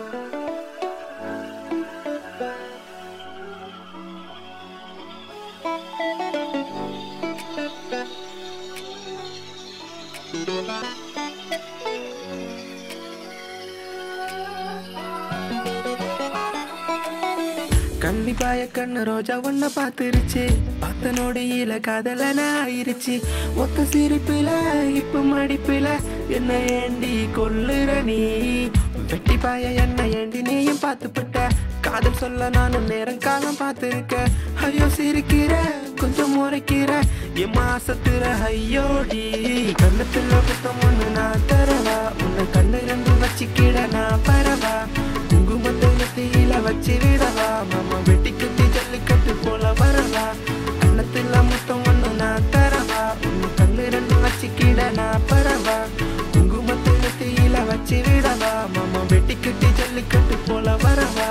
கண்டிப்பாய கண்ணு ரோஜா ஒன்ன பாத்துருச்சு பத்த நொடியில காதலன ஆயிருச்சு ஒத்த சிரிப்புல இப்ப மடிப்புல என்ன ஏண்டி கொல்லுற நீ வெட்டி பாய என்ன ஏண்டி நீயும் பார்த்துப்பட்ட காதல் சொல்ல நானும் நேரம் காலம் பார்த்துருக்க ஐயோ சிரிக்கிற கொஞ்சம் முறைக்கிற என் மாசத்துற ஐயோடி கண்ணத்துல புத்தம் ஒண்ணு நான் தரவா உன்னை கண்ணு ரெண்டு வச்சுக்கிட நான் பரவா குங்குமத்தை நெத்தியில வச்சு விடவா மாமா வெட்டி குத்தி ஜல்லிக்கட்டு போல வரவா கண்ணத்துல முத்தம் ஒண்ணு நான் தரவா உன்னை கண்ணு ரெண்டு வச்சுக்கிட நான் பரவா குங்குமத்தை நெத்தியில வச்சு விடவா மாமா வெட்டி குத்தி ஜல்லிக்கட்டு போல வரவா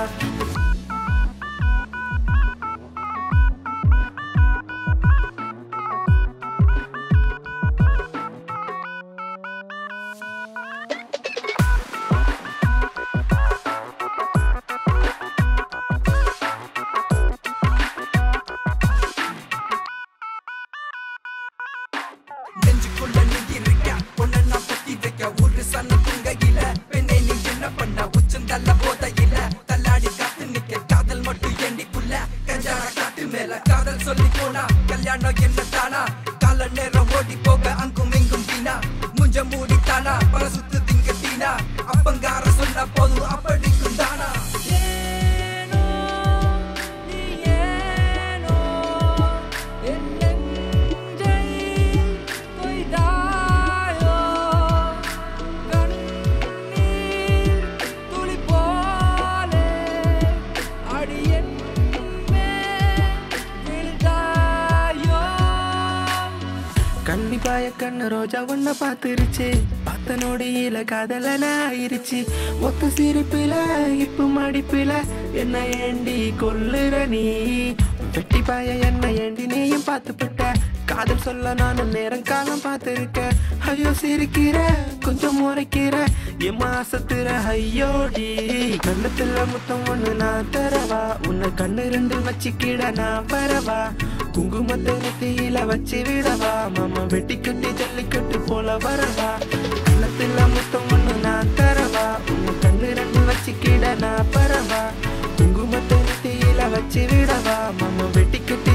நெஞ்சுக்குள்ள நீ இருக்க உன்னை நான் பத்தி வைக்க ஒரு சன துங்கையில பெண்ணை நீ என்ன பண்ண உச்சந்தல்ல போதையில தள்ளாடி காத்து நிக்க காதல் மட்டும் எண்ணிக்குள்ள கஞ்சான காட்டு மேல காதல் சொல்லி போனா கல்யாணம் என்ன தானா கால நேரம் ஓடி போக அங்கும் இங்கும் வீணா முஞ்ச மூடித்தானா பல சுத்து திங்க தீனா அப்பங்கார சொன்ன போதும் அப்படிக்கும் தானா ஏனோ நீ ஏனோ என் நெஞ்சை கொய்தாயோ கண்ணீர் துளி போலே அடியன் மேல் விழுந்தாயோ கண்டிப்பாய கண்ணு ரோஜா ஒன்ன பாத்துருச்சு பத்த நொடியில காதலன ஆயிருச்சு ஒத்த சிரிப்புல இப்ப மடிப்புல என்ன ஏண்டி கொல்லுற நீ வெட்டி பாய என்ன ஏண்டி நீயும் பார்த்துப்பட்ட காதல் சொல்ல நானும் நேரம் காலம் பார்த்துருக்க ஐயோ சிரிக்கிற கொஞ்சம் முறைக்கிற என் மாசத்துற ஐயோடி கண்ணத்துல முத்தம் ஒண்ணு நான் தரவா உன்னை கண்ணு ரெண்டு வச்சுக்கிட நான் வரவா குங்குமத்தை நெத்தியில வச்சு விடவா மாமா வெட்டி கட்டி ஜல்லிக்கட்டு போல வரவா கண்ணத்துல முத்தம் ஒண்ணு நான் தரவா உன்னை கண்ணு ரெண்டு வச்சுக்கிட நான் பரவா குங்குமத்தை நெத்தியில வச்சு விடவா மாமா வெட்டி கட்டி